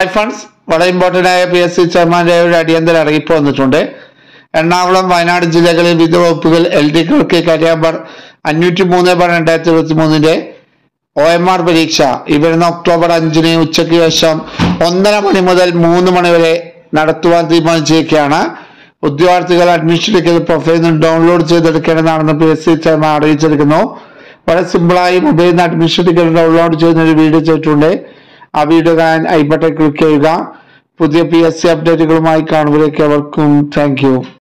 funds വളരെ important ആയ P S C ചെയർമാന്റെ ഒരു അടിയന്തര അറിയിപ്പ് വന്നിട്ടുണ്ട് എറണാകുളം വയനാട് ജില്ലകളിൽ വിവിധ വകുപ്പുകൾ എൽ ഡി ക്ലർക്ക് കരിയാമ്പർ അഞ്ഞൂറ്റി മൂന്ന് ബാർ രണ്ടായിരത്തി ഇരുപത്തി മൂന്നിന്റെ ഒ എം ആർ പരീക്ഷ ഈ വരുന്ന ഒക്ടോബർ അഞ്ചിന് ഉച്ചയ്ക്ക് ശേഷം ഒന്നര മണി മുതൽ മൂന്ന് മണി വരെ നടത്തുവാൻ തീരുമാനിച്ചിരിക്കുകയാണ് ഉദ്യോഗാർത്ഥികൾ അഡ്മിഷൻ എടുക്കുന്ന പ്രൊഫൈലിൽ നിന്ന് ഡൗൺലോഡ് ചെയ്തെടുക്കേണ്ടതാണെന്ന് പി എസ് സി ചെയർമാൻ അറിയിച്ചിരിക്കുന്നു വളരെ സിമ്പിളായി മൊബൈലിൽ നിന്ന് അഡ്മിഷൻ ടിക്കറ്റ് ഡൗൺലോഡ് ചെയ്യുന്ന ഒരു വീഡിയോ ചെയ്തിട്ടുണ്ട് ആ വീഡിയോ കാണാൻ ഐ ബട്ടൺ ക്ലിക്ക് ചെയ്യുക പുതിയ പി എസ് സി അപ്ഡേറ്റുകളുമായി കാണുമ്പോഴേക്ക് അവർക്കും താങ്ക് യു